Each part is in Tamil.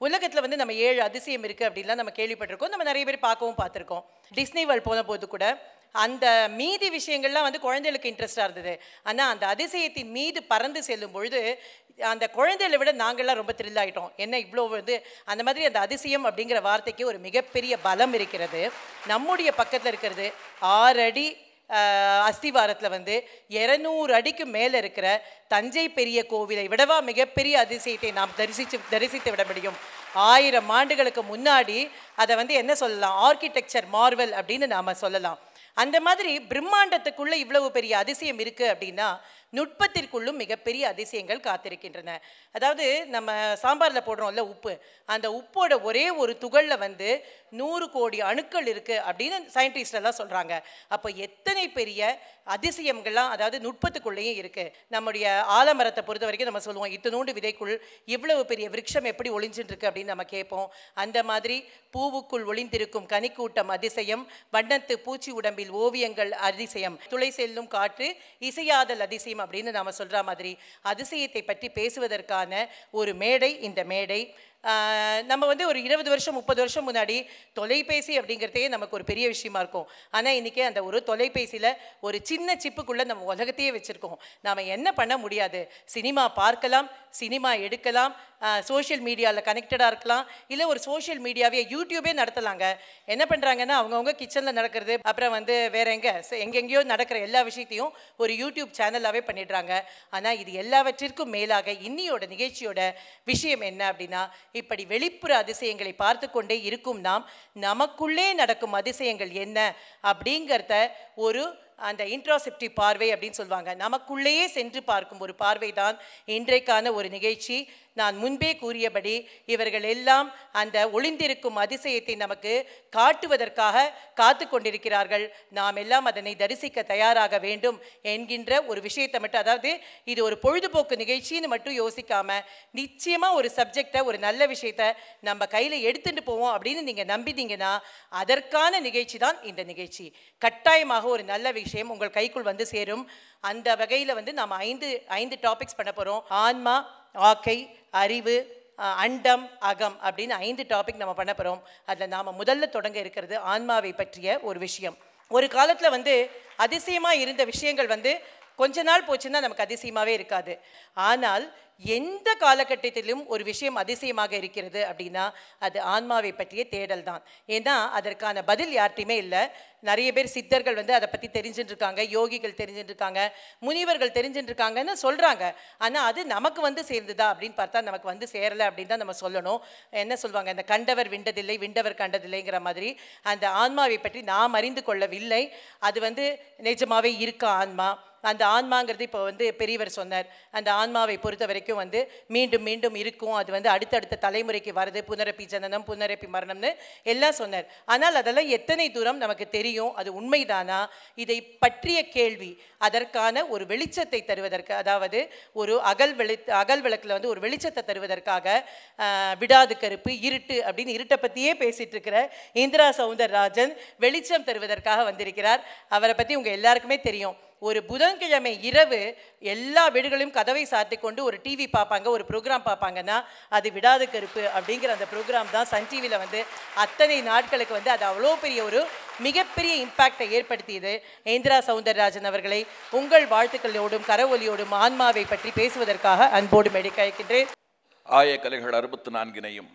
உலகத்தில் வந்து நம்ம ஏழு அதிசயம் இருக்குது அப்படின்லாம் நம்ம கேள்விப்பட்டிருக்கோம் நம்ம நிறைய பேர் பார்க்கவும் பார்த்துருக்கோம் டிஸ்னி வேர்ல்ட் போன போது கூட அந்த மீதி விஷயங்கள்லாம் வந்து குழந்தைகளுக்கு இன்ட்ரெஸ்டாக இருந்தது ஆனால் அந்த அதிசயத்தின் மீது பறந்து செல்லும் பொழுது அந்த குழந்தைகளை விட நாங்கள்லாம் ரொம்ப thrill ஆயிட்டோம் என்ன இவ்வளோ வந்து அந்த மாதிரி அந்த அதிசயம் அப்படிங்கிற வார்த்தைக்கு ஒரு மிகப்பெரிய பலம் இருக்கிறது நம்முடைய பக்கத்தில் இருக்கிறது ஆறு அடி ஆஹ், அஸ்திவாரத்தில் வந்து இரநூறு அடிக்கு மேலே இருக்கிற தஞ்சை பெரிய கோவிலை விடவா மிகப்பெரிய அதிசயத்தை நாம் தரிசித்து தரிசித்து விட முடியும் ஆயிரம் ஆண்டுகளுக்கு முன்னாடி அதை வந்து என்ன சொல்லலாம் ஆர்கிடெக்சர் மார்வல் அப்படின்னு நாம் சொல்லலாம் அந்த மாதிரி பிரம்மாண்டத்துக்குள்ள இவ்வளவு பெரிய அதிசயம் இருக்கு அப்படின்னா நுட்பத்திற்குள்ளும் மிகப்பெரிய அதிசயங்கள் காத்திருக்கின்றன அதாவது நம்ம சாம்பார்ல போடுறோம்ல உப்பு அந்த உப்போட ஒரே ஒரு துகள்ல வந்து நூறு கோடி அணுக்கள் இருக்கு அப்படின்னு சயின்டிஸ்ட் எல்லாம் சொல்றாங்க அப்போ எத்தனை பெரிய அதிசயங்கள்லாம் அதாவது நுட்பத்துக்குள்ளேயும் இருக்கு நம்முடைய ஆலமரத்தை பொறுத்த வரைக்கும் நம்ம சொல்லுவோம் இத்தனூண்டு விதைக்குள் இவ்வளவு பெரிய விருட்சம் எப்படி ஒளிஞ்சுட்டு இருக்கு அப்படின்னு நம்ம கேட்போம் அந்த மாதிரி பூவுக்குள் ஒளிந்திருக்கும் கனிக்கூட்டம் அதிசயம் வண்ணத்து பூச்சி உடம்பில் ஓவியங்கள் அதிசயம் துளை செல்லும் காற்று இசையாதல் அதிசயம் அப்படின்னு நாம சொல்ற மாதிரி அதிசயத்தை பற்றி பேசுவதற்கான ஒரு மேடை இந்த மேடை ஆஹ் நம்ம வந்து ஒரு இருபது வருஷம் முப்பது வருஷம் முன்னாடி தொலைபேசி அப்படிங்கிறதே நமக்கு ஒரு பெரிய விஷயமா இருக்கும் ஆனால் இன்றைக்கி அந்த ஒரு தொலைபேசியில் ஒரு சின்ன சிப்புக்குள்ளே நம்ம உலகத்தையே வச்சுருக்கோம் நாம் என்ன பண்ண முடியாது சினிமா பார்க்கலாம் சினிமா எடுக்கலாம் சோஷியல் மீடியாவில் கனெக்டடாக இருக்கலாம் இல்லை ஒரு சோஷியல் மீடியாவே யூடியூபே நடத்தலாங்க என்ன பண்ணுறாங்கன்னா அவங்கவுங்க கிச்சனில் நடக்கிறது அப்புறம் வந்து வேற எங்கே எங்கெங்கேயோ நடக்கிற எல்லா விஷயத்தையும் ஒரு யூடியூப் சேனலாகவே பண்ணிடுறாங்க ஆனால் இது எல்லாவற்றிற்கும் மேலாக இன்னியோட நிகழ்ச்சியோட விஷயம் என்ன அப்படின்னா இப்படி வெளிப்புற அதிசயங்களை பார்த்து கொண்டே இருக்கும் நாம் நமக்குள்ளே நடக்கும் அதிசயங்கள் என்ன அப்படிங்கிறத ஒரு அந்த இன்ட்ராசெப்டிவ் பார்வை அப்படின்னு சொல்லுவாங்க நமக்குள்ளேயே சென்று பார்க்கும் ஒரு பார்வை தான் இன்றைக்கான ஒரு நிகழ்ச்சி நான் முன்பே கூறியபடி இவர்கள் எல்லாம் அந்த ஒளிந்திருக்கும் அதிசயத்தை நமக்கு காட்டுவதற்காக காத்து கொண்டிருக்கிறார்கள் நாம் எல்லாம் அதனை தரிசிக்க தயாராக வேண்டும் என்கின்ற ஒரு விஷயத்தை மட்டும் அதாவது இது ஒரு பொழுதுபோக்கு நிகழ்ச்சின்னு மட்டும் யோசிக்காம நிச்சயமா ஒரு சப்ஜெக்டை ஒரு நல்ல விஷயத்த நம்ம கையில எடுத்துட்டு போவோம் அப்படின்னு நீங்க நம்பினீங்கன்னா அதற்கான நிகழ்ச்சி தான் இந்த நிகழ்ச்சி கட்டாயமாக ஒரு நல்ல விஷயம் உங்கள் கைக்குள் வந்து சேரும் அந்த வகையில் வந்து நாம் ஐந்து ஐந்து டாபிக்ஸ் பண்ண போகிறோம் ஆன்மா ஆக்கை அறிவு அஹ், அண்டம் அகம் அப்படின்னு ஐந்து டாபிக் நம்ம பண்ண போகிறோம் அதில் நாம் முதல்ல தொடங்க இருக்கிறது ஆன்மாவை பற்றிய ஒரு விஷயம் ஒரு காலத்தில் வந்து அதிசயமாக இருந்த விஷயங்கள் வந்து கொஞ்ச நாள் போச்சுன்னா நமக்கு அதிசயமாகவே இருக்காது ஆனால் எந்த காலகட்டத்திலும் ஒரு விஷயம் அதிசயமாக இருக்கிறது அப்படின்னா அது ஆன்மாவை பற்றிய தேடல் தான் ஏன்னா அதற்கான பதில் யார்ட்டையுமே இல்லை நிறைய பேர் சித்தர்கள் வந்து அதை பற்றி தெரிஞ்சுட்டு இருக்காங்க யோகிகள் தெரிஞ்சுட்டு இருக்காங்க முனிவர்கள் தெரிஞ்சுட்டு இருக்காங்கன்னு சொல்கிறாங்க ஆனால் அது நமக்கு வந்து சேர்ந்துதா அப்படின்னு பார்த்தா நமக்கு வந்து சேரலை அப்படின்னு தான் நம்ம சொல்லணும் என்ன சொல்லுவாங்க இந்த கண்டவர் விண்டதில்லை விண்டவர் கண்டதில்லைங்கிற மாதிரி அந்த ஆன்மாவை பற்றி நாம் அறிந்து கொள்ளவில்லை அது வந்து நிஜமாவே இருக்கா ஆன்மா அந்த ஆன்மாங்கிறது இப்போ வந்து பெரியவர் சொன்னார் அந்த ஆன்மாவை பொறுத்த வரைக்கும் வந்து மீண்டும் மீண்டும் இருக்கும் அது வந்து அடுத்தடுத்த தலைமுறைக்கு வருது புனரப்பி ஜனனம் புனரப்பி மரணம்னு எல்லாம் சொன்னார் ஆனால் அதெல்லாம் எத்தனை தூரம் நமக்கு தெரியும் அது உண்மைதானா இதை பற்றிய கேள்வி அதற்கான ஒரு வெளிச்சத்தை தருவதற்கு அதாவது ஒரு அகல் வெளி அகல் விளக்கில் வந்து ஒரு வெளிச்சத்தை தருவதற்காக ஆஹ், விடாது கருப்பு இருட்டு அப்படின்னு இருட்டை பற்றியே பேசிட்டு இருக்கிற இந்திரா சவுந்தரராஜன் வெளிச்சம் தருவதற்காக வந்திருக்கிறார் அவரை பற்றி உங்கள் எல்லாருக்குமே தெரியும் ஒரு புதன்கிழமை இரவு எல்லா வீடுகளையும் கதவை சாத்தி கொண்டு ஒரு டிவி பார்ப்பாங்க ஒரு ப்ரோக்ராம் பார்ப்பாங்கன்னா அது விடாத கருப்பு அப்படிங்கிற அந்த ப்ரோக்ராம் தான் சன் டிவியில் வந்து அத்தனை நாட்களுக்கு வந்து அது அவ்வளோ பெரிய ஒரு மிகப்பெரிய இம்பேக்டை ஏற்படுத்தியது இந்திரா சவுந்தரராஜன் அவர்களை உங்கள் வாழ்த்துக்களோடும் கரவொலியோடும் ஆன்மாவை பற்றி பேசுவதற்காக அன்போடு மெடிக்கழிக்கின்றேன் ஆய கலைகள் அறுபத்து நான்கினையும்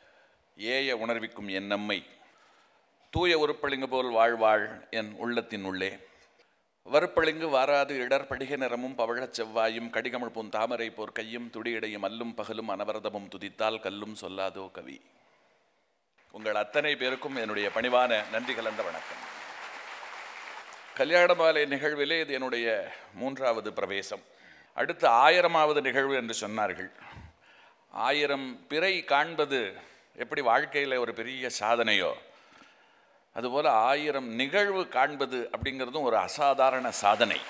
ஏய உணர்விக்கும் என் நம்மை தூய உருப்பளிங்கு போல் வாழ்வாள் என் உள்ளத்தின் உள்ளே வறுப்பளிங்கு வாராது இடர் படிக நிறமும் பவழச் செவ்வாயும் கடிகமிழ் பூன் தாமரை போர் கையும் துடியடையும் அல்லும் பகலும் அனவரதமும் துதித்தால் கல்லும் சொல்லாதோ கவி உங்கள் அத்தனை பேருக்கும் என்னுடைய பணிவான நன்றி கலந்த வணக்கம் கல்யாண மாலை நிகழ்விலே இது என்னுடைய மூன்றாவது பிரவேசம் அடுத்த ஆயிரமாவது நிகழ்வு என்று சொன்னார்கள் ஆயிரம் பிறை காண்பது எப்படி வாழ்க்கையில் ஒரு பெரிய சாதனையோ அதுபோல் ஆயிரம் நிகழ்வு காண்பது அப்படிங்கிறதும் ஒரு அசாதாரண சாதனை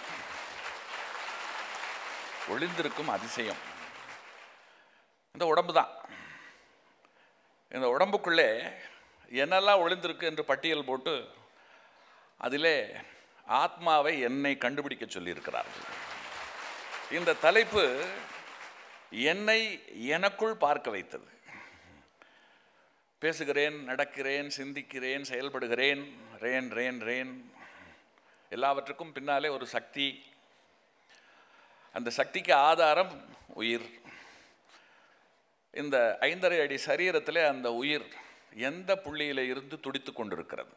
ஒளிந்திருக்கும் அதிசயம் இந்த உடம்பு தான் இந்த உடம்புக்குள்ளே என்னெல்லாம் ஒளிந்திருக்கு என்று பட்டியல் போட்டு அதிலே ஆத்மாவை என்னை கண்டுபிடிக்க சொல்லியிருக்கிறார்கள் இந்த தலைப்பு என்னை எனக்குள் பார்க்க வைத்தது பேசுகிறேன் நடக்கிறேன் சிந்திக்கிறேன் செயல்படுகிறேன் ரேன் ரேன் ரேன் எல்லாவற்றுக்கும் பின்னாலே ஒரு சக்தி அந்த சக்திக்கு ஆதாரம் உயிர் இந்த ஐந்தரை அடி சரீரத்திலே அந்த உயிர் எந்த புள்ளியில இருந்து துடித்து கொண்டிருக்கிறது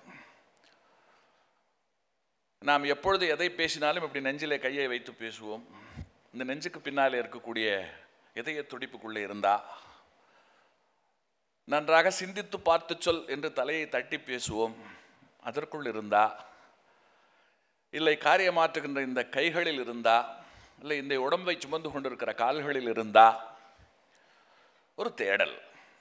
நாம் எப்பொழுது எதை பேசினாலும் இப்படி நெஞ்சிலே கையை வைத்து பேசுவோம் இந்த நெஞ்சுக்கு பின்னாலே இருக்கக்கூடிய இதய துடிப்புக்குள்ளே இருந்தா நன்றாக சிந்தித்து பார்த்து சொல் என்று தலையை தட்டி பேசுவோம் அதற்குள் இருந்தா இல்லை காரியமாற்றுகின்ற இந்த கைகளில் இருந்தா இல்லை இந்த உடம்பை சுமந்து கொண்டிருக்கிற கால்களில் இருந்தா ஒரு தேடல்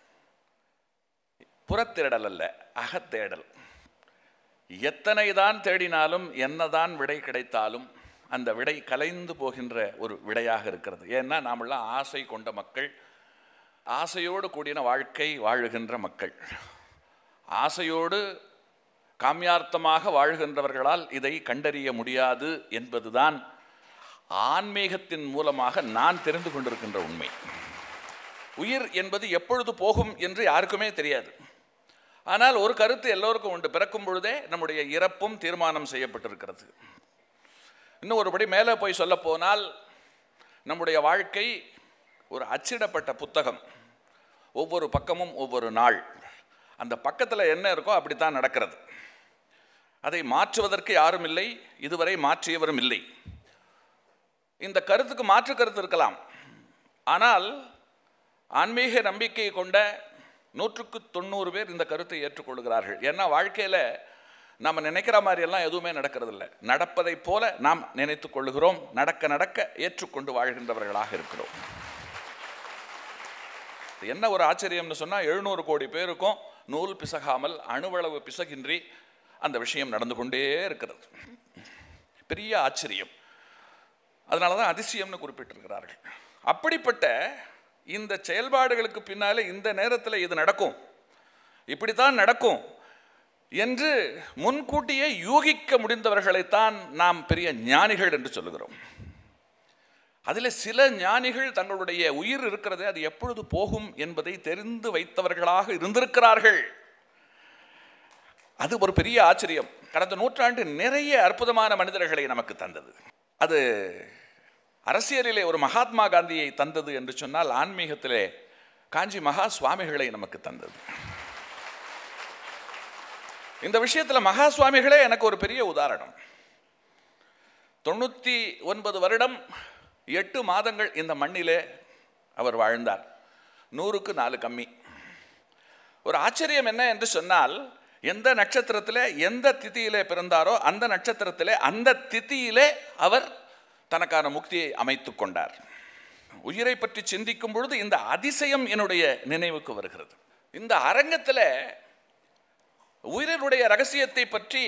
புறத்தேடல் அல்ல அகத்தேடல் எத்தனை தான் தேடினாலும் என்னதான் விடை கிடைத்தாலும் அந்த விடை கலைந்து போகின்ற ஒரு விடையாக இருக்கிறது ஏன்னா நாமெல்லாம் ஆசை கொண்ட மக்கள் ஆசையோடு கூடின வாழ்க்கை வாழுகின்ற மக்கள் ஆசையோடு காமியார்த்தமாக வாழ்கின்றவர்களால் இதை கண்டறிய முடியாது என்பதுதான் ஆன்மீகத்தின் மூலமாக நான் தெரிந்து கொண்டிருக்கின்ற உண்மை உயிர் என்பது எப்பொழுது போகும் என்று யாருக்குமே தெரியாது ஆனால் ஒரு கருத்து எல்லோருக்கும் உண்டு பிறக்கும் பொழுதே நம்முடைய இறப்பும் தீர்மானம் செய்யப்பட்டிருக்கிறது இன்னும் ஒருபடி மேலே போய் சொல்ல போனால் நம்முடைய வாழ்க்கை ஒரு அச்சிடப்பட்ட புத்தகம் ஒவ்வொரு பக்கமும் ஒவ்வொரு நாள் அந்த பக்கத்தில் என்ன இருக்கோ அப்படித்தான் நடக்கிறது அதை மாற்றுவதற்கு யாரும் இல்லை இதுவரை மாற்றியவரும் இல்லை இந்த கருத்துக்கு மாற்று கருத்து இருக்கலாம் ஆனால் ஆன்மீக நம்பிக்கையை கொண்ட நூற்றுக்கு தொண்ணூறு பேர் இந்த கருத்தை ஏற்றுக்கொள்கிறார்கள் ஏன்னா வாழ்க்கையில் நம்ம நினைக்கிற மாதிரி எல்லாம் எதுவுமே நடக்கிறதில்ல நடப்பதை போல நாம் நினைத்துக் கொள்ளுகிறோம் நடக்க நடக்க ஏற்றுக்கொண்டு வாழ்கின்றவர்களாக இருக்கிறோம் என்ன ஒரு ஆச்சரியம்னு சொன்னால் எழுநூறு கோடி பேருக்கும் நூல் பிசகாமல் அணுவளவு பிசகின்றி அந்த விஷயம் நடந்து கொண்டே இருக்கிறது பெரிய ஆச்சரியம் அதனால தான் அதிசயம்னு குறிப்பிட்டிருக்கிறார்கள் அப்படிப்பட்ட இந்த செயல்பாடுகளுக்கு பின்னாலே இந்த நேரத்தில் இது நடக்கும் இப்படித்தான் நடக்கும் என்று முன்கூட்டியே யூகிக்க முடிந்தவர்களைத்தான் நாம் பெரிய ஞானிகள் என்று சொல்லுகிறோம் அதில் சில ஞானிகள் தங்களுடைய உயிர் இருக்கிறது அது எப்பொழுது போகும் என்பதை தெரிந்து வைத்தவர்களாக இருந்திருக்கிறார்கள் அது ஒரு பெரிய ஆச்சரியம் கடந்த நூற்றாண்டு நிறைய அற்புதமான மனிதர்களை நமக்கு தந்தது அது அரசியலிலே ஒரு மகாத்மா காந்தியை தந்தது என்று சொன்னால் ஆன்மீகத்திலே காஞ்சி மகா சுவாமிகளை நமக்கு தந்தது இந்த விஷயத்தில் மகா சுவாமிகளே எனக்கு ஒரு பெரிய உதாரணம் தொண்ணூற்றி ஒன்பது வருடம் எட்டு மாதங்கள் இந்த மண்ணிலே அவர் வாழ்ந்தார் நூறுக்கு நாலு கம்மி ஒரு ஆச்சரியம் என்ன என்று சொன்னால் எந்த நட்சத்திரத்திலே எந்த திதியிலே பிறந்தாரோ அந்த நட்சத்திரத்திலே அந்த திதியிலே அவர் தனக்கான முக்தியை அமைத்து கொண்டார் உயிரை பற்றி சிந்திக்கும் பொழுது இந்த அதிசயம் என்னுடைய நினைவுக்கு வருகிறது இந்த அரங்கத்தில் உயிரினுடைய ரகசியத்தை பற்றி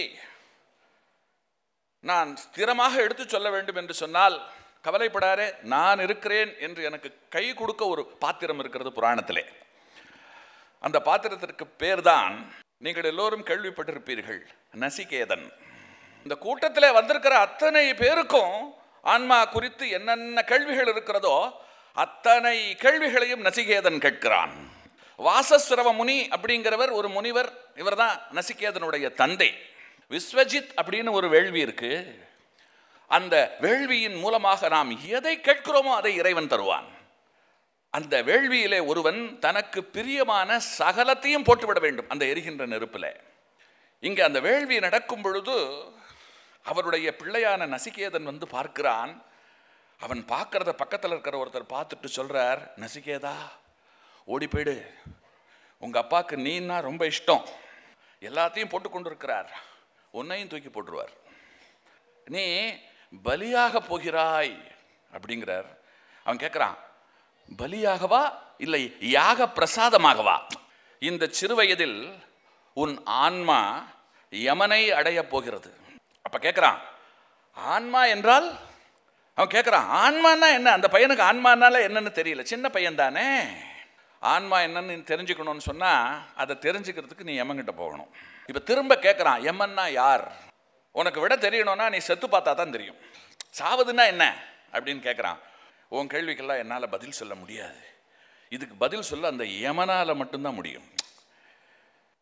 நான் ஸ்திரமாக எடுத்து சொல்ல வேண்டும் என்று சொன்னால் கவலைப்படாரே நான் இருக்கிறேன் என்று எனக்கு கை கொடுக்க ஒரு பாத்திரம் இருக்கிறது புராணத்திலே அந்த பாத்திரத்திற்கு பேர்தான் நீங்கள் எல்லோரும் கேள்விப்பட்டிருப்பீர்கள் நசிகேதன் இந்த கூட்டத்தில் வந்திருக்கிற அத்தனை பேருக்கும் ஆன்மா குறித்து என்னென்ன கேள்விகள் இருக்கிறதோ அத்தனை கேள்விகளையும் நசிகேதன் கேட்கிறான் வாசஸ்ரவ முனி அப்படிங்கிறவர் ஒரு முனிவர் இவர்தான் நசிகேதனுடைய தந்தை விஸ்வஜித் அப்படின்னு ஒரு வேள்வி இருக்கு அந்த வேள்வியின் மூலமாக நாம் எதை கேட்கிறோமோ அதை இறைவன் தருவான் அந்த வேள்வியிலே ஒருவன் தனக்கு பிரியமான சகலத்தையும் போட்டுவிட வேண்டும் அந்த எரிகின்ற நெருப்பில் இங்கே அந்த வேள்வி நடக்கும் பொழுது அவருடைய பிள்ளையான நசிகேதன் வந்து பார்க்கிறான் அவன் பார்க்கறத பக்கத்தில் இருக்கிற ஒருத்தர் பார்த்துட்டு சொல்றார் நசிகேதா ஓடி போயிடு உங்க அப்பாவுக்கு நீன்னா ரொம்ப இஷ்டம் எல்லாத்தையும் போட்டு கொண்டு இருக்கிறார் உன்னையும் தூக்கி போட்டுருவார் நீ பலியாக போகிறாய் அப்படிங்கிறார் அவன் கேட்குறான் பலியாகவா இல்லை யாக பிரசாதமாகவா இந்த சிறுவயதில் உன் ஆன்மா யமனை அடையப் போகிறது அப்ப கேட்குறான் ஆன்மா என்றால் அவன் கேட்குறான் ஆன்மான்னா என்ன அந்த பையனுக்கு ஆன்மானால என்னன்னு தெரியல சின்ன பையன் தானே ஆன்மா என்னன்னு நீ தெரிஞ்சுக்கணும்னு சொன்னா அதை தெரிஞ்சுக்கிறதுக்கு நீ யமன்கிட்ட போகணும் இப்போ திரும்ப கேட்குறான் யமன்னா யார் உனக்கு விட தெரியணும்னா நீ செத்து பார்த்தா தான் தெரியும் சாவதுன்னா என்ன அப்படின்னு கேட்குறான் உன் கேள்விக்கெல்லாம் என்னால் பதில் சொல்ல முடியாது இதுக்கு பதில் சொல்ல அந்த யமனால் மட்டும்தான் முடியும்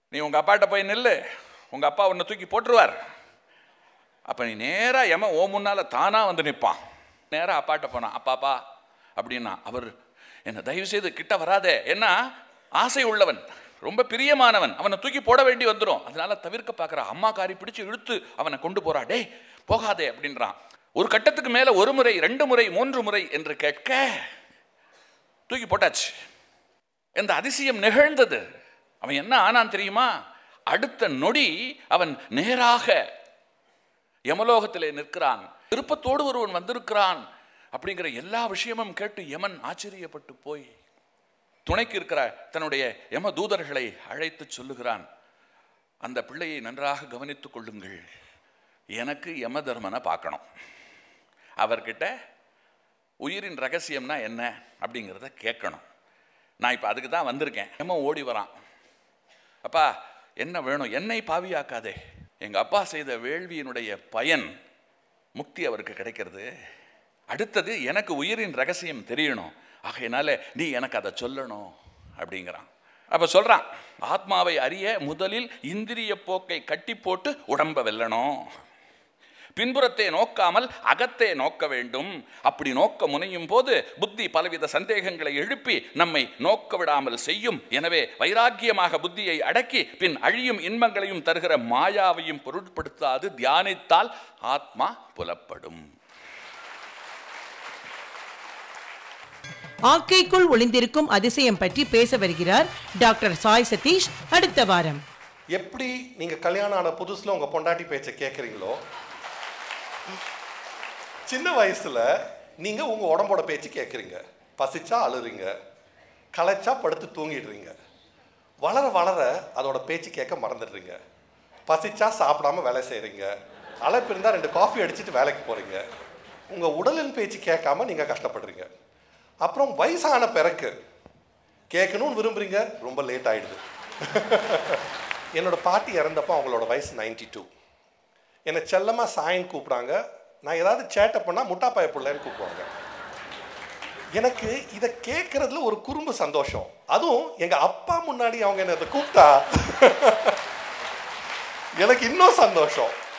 நீ உங்கள் அப்பாட்ட போய் நில்லு உங்கள் அப்பா உன்னை தூக்கி போட்டுருவார் அப்போ நீ நேராக எம ஓ முன்னால் தானாக வந்து நிற்பான் நேராக அப்பாட்ட போனான் அப்பாப்பா அப்படின்னா அவர் என்னை தயவு செய்து கிட்ட வராதே என்ன ஆசை உள்ளவன் ரொம்ப பிரியமானவன் அவனை தூக்கி போட வேண்டி வந்துடும் அதனால தவிர்க்க பார்க்குற அம்மா காரி பிடிச்சு இழுத்து அவனை கொண்டு போறா டேய் போகாதே அப்படின்றான் ஒரு கட்டத்துக்கு மேலே ஒரு முறை ரெண்டு முறை மூன்று முறை என்று கேட்க தூக்கி போட்டாச்சு இந்த அதிசயம் நிகழ்ந்தது அவன் என்ன ஆனான் தெரியுமா அடுத்த நொடி அவன் நேராக யமலோகத்திலே நிற்கிறான் விருப்பத்தோடு ஒருவன் வந்திருக்கிறான் அப்படிங்கிற எல்லா விஷயமும் கேட்டு யமன் ஆச்சரியப்பட்டு போய் துணைக்கு இருக்கிற தன்னுடைய யம தூதர்களை அழைத்து சொல்லுகிறான் அந்த பிள்ளையை நன்றாக கவனித்துக் கொள்ளுங்கள் எனக்கு யம தர்மனை பார்க்கணும் அவர்கிட்ட உயிரின் ரகசியம்னா என்ன அப்படிங்கிறத கேட்கணும் நான் இப்போ அதுக்கு தான் வந்திருக்கேன் யம ஓடி வரான் அப்பா என்ன வேணும் என்னை பாவியாக்காதே எங்கள் அப்பா செய்த வேள்வியினுடைய பயன் முக்தி அவருக்கு கிடைக்கிறது அடுத்தது எனக்கு உயிரின் ரகசியம் தெரியணும் ஆகையினால நீ எனக்கு அதை சொல்லணும் அப்படிங்கிறான் அப்ப சொல்றான் ஆத்மாவை அறிய முதலில் இந்திரிய போக்கை கட்டி போட்டு உடம்ப வெல்லணும் பின்புறத்தை நோக்காமல் அகத்தை நோக்க வேண்டும் அப்படி நோக்க முனையும் போது புத்தி பலவித சந்தேகங்களை எழுப்பி நம்மை நோக்க விடாமல் செய்யும் எனவே வைராக்கியமாக புத்தியை அடக்கி பின் அழியும் இன்பங்களையும் தருகிற மாயாவையும் பொருட்படுத்தாது தியானித்தால் ஆத்மா புலப்படும் ஆக்கைக்குள் ஒளிந்திருக்கும் அதிசயம் பற்றி பேச வருகிறார் டாக்டர் சாய் சதீஷ் அடுத்த வாரம் எப்படி நீங்க கல்யாணம் ஆன புதுசுல உங்க பொண்டாட்டி பேச்சை கேட்குறீங்களோ சின்ன வயசுல நீங்க உங்க உடம்போட பேச்சு கேட்குறீங்க பசிச்சா அழுறீங்க களைச்சா படுத்து தூங்கிடுறீங்க வளர வளர அதோட பேச்சு கேட்க மறந்துடுறீங்க பசிச்சா சாப்பிடாம வேலை செய்றீங்க அழைப்பு இருந்தால் ரெண்டு காஃபி அடிச்சுட்டு வேலைக்கு போறீங்க உங்க உடலின் பேச்சு கேட்காம நீங்க கஷ்டப்படுறீங்க அப்புறம் வயசான பிறகு கேட்கணும்னு விரும்புறீங்க ரொம்ப லேட் ஆயிடுது என்னோட பாட்டி இறந்தப்போ அவங்களோட வயசு 92 டூ என்னை செல்லமாக சாயின்னு கூப்பிடுறாங்க நான் ஏதாவது சேட்டை பண்ணால் முட்டாப்பாய பிள்ளைன்னு கூப்பிடுவாங்க எனக்கு இதை கேட்கறதுல ஒரு குறும்பு சந்தோஷம் அதுவும் எங்கள் அப்பா முன்னாடி அவங்க என்னை இதை கூப்பிட்டா எனக்கு இன்னும் சந்தோஷம்